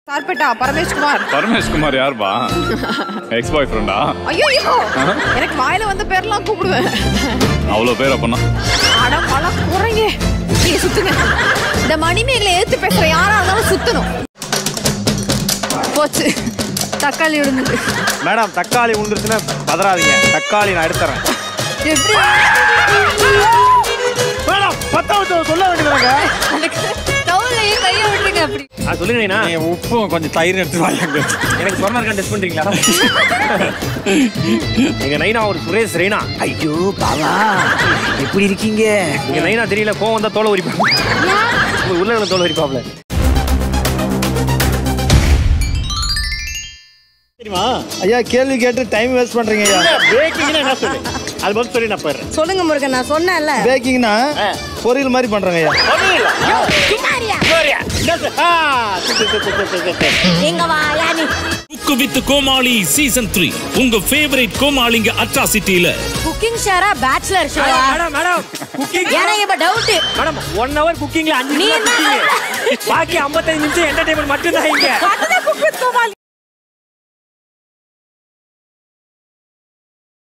சார்பேட்டா பரமேஷ்குமார் பரமேஷ்குமார் யாருப்பா எக்ஸ் பாய் ஃப்ரெண்டா ஐயோ எனக்கு வாயில வந்த பேர்லாம் கூப்பிடுவேன் அவ்வளோ பேர் அப்பனா அட மழை குறைங்க நீங்க சுத்துங்க இந்த மணிமேகலை எடுத்து பேசுற யாரா இருந்தாலும் சுத்தணும் போச்சு தக்காளி விழுந்தது மேடம் தக்காளி விழுந்துருச்சுன்னா பதறாதீங்க தக்காளி நான் எடுத்துறேன் எப்படி மேடம் பத்தாவது சொல்ல வேண்டியதாங்க எனக்கு டவுன்லயே கையை விட்டுருங்க அப்படி ஆ சொல்லுங்க நைனா உப்பும் கொஞ்சம் தயிர் எடுத்து வாங்க எனக்கு கொரோனா இருக்கா டெஸ்ட் பண்றீங்களா எங்க நைனா ஒரு சுரேஷ் ரெய்னா ஐயோ பாவா எப்படி இருக்கீங்க எங்க நைனா தெரியல கோவம் வந்தா தோலை உரிப்பாங்க உங்க உள்ள தோலை உரிப்பாப்ல தெரியுமா ஐயா கேள்வி கேட்டு டைம் வேஸ்ட் பண்றீங்க ஐயா பேக்கிங்னா என்ன சொல்லு அது மட்டும் சொல்லி நான் போயிடுறேன் சொல்லுங்க முருகன் நான் சொன்னேன்ல பேக்கிங்னா பொரியல் மாதிரி பண்றாங்க ஐயா எங்க வாயா நீ cook with Comali season three உங்க ஃபேவரட் கோமாளிங்க அட்ராசிட்டியில குக்கிங் ஷேரா bachelor show madam madam cooking எனக்கு இப்ப டவுட் மேடம் ஒன் ஹவர் குக்கிங்ல அஞ்சு நீ நிமிஷம் என்ன குக்கிங் பாக்கி 55 நிமிஷம் என்டர்டைன்மெண்ட் மட்டும் தான் இங்க